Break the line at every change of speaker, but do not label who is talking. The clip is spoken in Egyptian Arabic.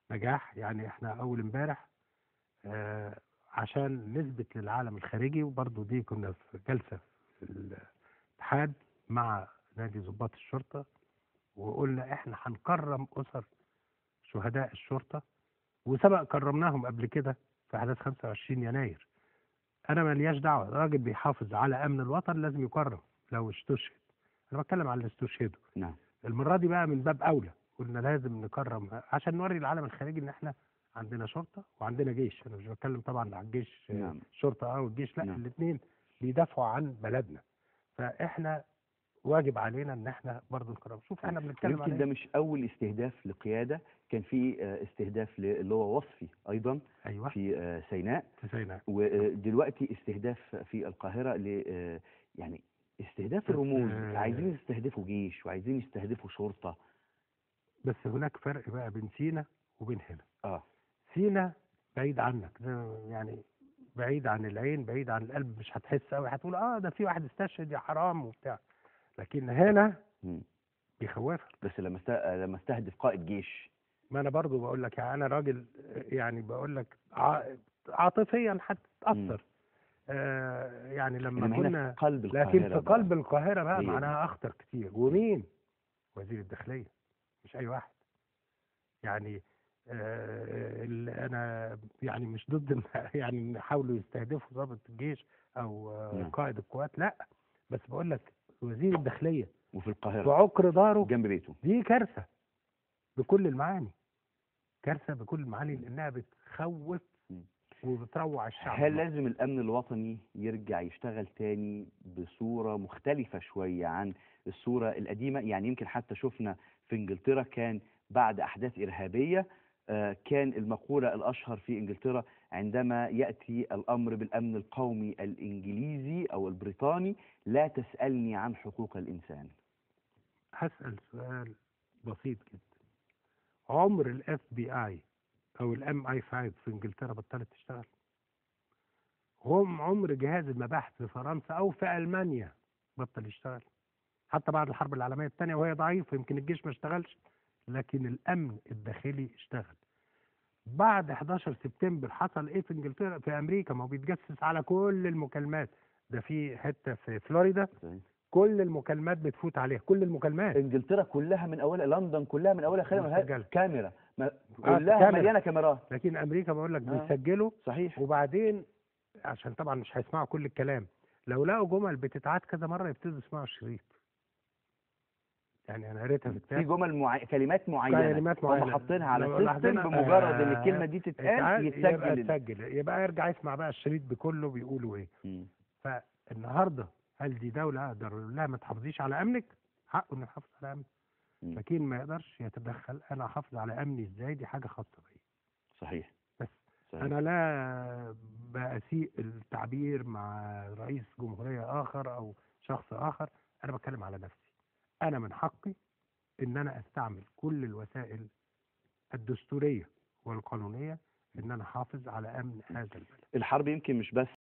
نجاح يعني احنا اول امبارح آه عشان نثبت للعالم الخارجي وبرضه دي كنا في جلسه في الاتحاد مع نادي ضباط الشرطه وقلنا احنا هنكرم اسر شهداء الشرطه وسبق كرمناهم قبل كده في احداث 25 يناير انا مالياش دعوه راجل بيحافظ على امن الوطن لازم يكرم لو استشهد انا بتكلم على اللي استشهدوا
نعم
المره دي بقى من باب اولى قلنا لازم نكرم عشان نوري العالم الخارجي ان احنا عندنا شرطه وعندنا جيش انا مش بتكلم طبعا عن الجيش
نعم.
الشرطه اه والجيش لا
نعم.
الاثنين بيدافعوا عن بلدنا فاحنا واجب علينا ان احنا برضه نكرم شوف احنا بنتكلم
يمكن
عن
ده
إيه؟
مش اول استهداف لقياده كان في آه، استهداف ل- اللي هو وصفي ايضا
ايوه
في آه، سيناء
في سيناء
ودلوقتي استهداف في القاهره ل آه، يعني استهداف
بس،
الرموز
آه،
عايزين يستهدفوا جيش وعايزين يستهدفوا شرطه
بس هناك فرق بقى بين سينا وبين هنا
اه
سينا بعيد عنك ده يعني بعيد عن العين بعيد عن القلب مش هتحس قوي هتقول اه ده في واحد استشهد يا حرام وبتاع لكن هنا
مم.
بيخوفك
بس لما است- آه، لما استهدف قائد جيش
ما انا برضو بقول لك يعني انا راجل يعني بقول لك ع- عاطفيا هتتاثر آه يعني لما
انما هنا
كنا
في قلب القاهره
لكن في
بقى.
قلب القاهره بقى
هي دي.
معناها اخطر كتير ومين وزير الداخليه مش اي واحد يعني آه ال- انا يعني مش ضد إن- يعني إن يحاولوا يستهدفوا ضابط الجيش او آه
نعم.
قائد القوات لا بس بقول لك وزير الداخليه
وفي
في
القاهره
عقر داره
جنب بيته
دي كارثة بكل المعاني كارثة بكل المعاني لأنها بتخوف
مم.
وبتروع الشعب
هل
المصري.
لازم الامن الوطني يرجع يشتغل تاني بصوره مختلفه شويه عن الصوره القديمه يعني يمكن حتى شفنا في انجلترا كان بعد احداث ارهابيه آه، كان المقوله الاشهر في انجلترا عندما ياتي الامر بالامن القومي الانجليزي او البريطاني لا تسالني عن حقوق الانسان
هسأل سؤال بسيط جدا عمر الاف بي اي او الام اي 5 في انجلترا بطلت تشتغل هم عمر جهاز المباحث في فرنسا او في المانيا بطل يشتغل حتى بعد الحرب العالميه الثانيه وهي ضعيفه يمكن الجيش ما اشتغلش لكن الامن الداخلي اشتغل بعد 11 سبتمبر حصل ايه في انجلترا في امريكا ما هو بيتجسس على كل المكالمات ده في حته في فلوريدا كل المكالمات بتفوت عليها كل المكالمات
انجلترا كلها من اولها لندن كلها من اولها خلال
مسجلة.
كاميرا ما-
آه،
كلها
كاميرا.
مليانه كاميرات
لكن امريكا بقول لك
آه.
بيسجلوا
صحيح
وبعدين عشان طبعا مش هيسمعوا كل الكلام لو لقوا جمل بتتعاد كذا مره يبتدوا يسمعوا الشريط يعني انا قريتها في
في
كتاب
جمل معي... كلمات معينه
كلمات
هم
معينة.
حاطينها على
لو
سيستم
لاحظنا-
بمجرد ان
آه،
الكلمه دي تتقال
اتعاد يبقى
يتسجل ال-
تسجل يبقى يرجع يسمع بقى الشريط بكله بيقولوا ايه
مم.
فالنهارده هل دي دوله اقدر اقول لها ما تحافظيش على امنك حقه انه يحافظ على امنك
مم.
لكن ما يقدرش يتدخل انا احافظ على امني ازاي دي حاجه خاصه بيا
صحيح
بس
صحيح.
انا لا بأسيء التعبير مع رئيس جمهورية اخر او شخص اخر انا بتكلم على نفسي انا من حقي ان انا استعمل كل الوسائل الدستورية والقانونية ان انا احافظ على امن هذا البلد
الحرب يمكن مش بس